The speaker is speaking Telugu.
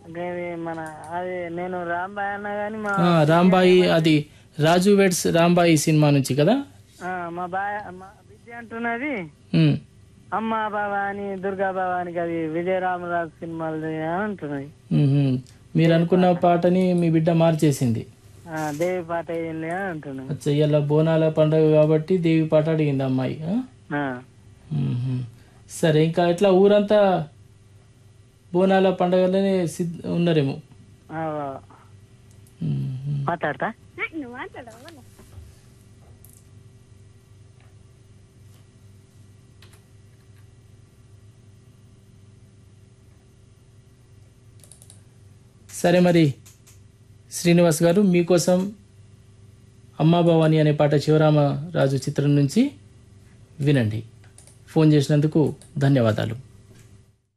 అది మన అది నేను రాంబాయ్ అన్న కానీ మా ఆ, రాంబాయి అది రాజు వెడ్స్ రాంబాయి సినిమా నుంచి కదా ఆ, మా బాయ్ మా విద్య అంటున్నది ఉమ్, అమ్మ భవాని దుర్గా భవానికి అది విజయరామరాజు సినిమాలు అంటున్నది ఉహుం. మీరు అనుకున్న పాటని మీ బిడ్డ మార్చేసింది ఆ, దేవి పాట వేయండి అని అంటున్నది అచ్చా ఇవాళ బోనాల పండుగ కాబట్టి దేవి పాట అడిగింది అమ్మాయి ఆ? ఆ. ఉహుం. సరే ఇంకా ఇట్లా ఊరంతా బోనాల పండుగలోనే సిద్ధ ఉన్నారేమో ఆ, ఉహుం. మాట్లాడతా సరే మరి శ్రీనివాస్ గారు మీకోసం అమ్మా భవాని అనే పాట శివరామరాజు చిత్రం నుంచి వినండి ఫోన్ చేసినందుకు ధన్యవాదాలు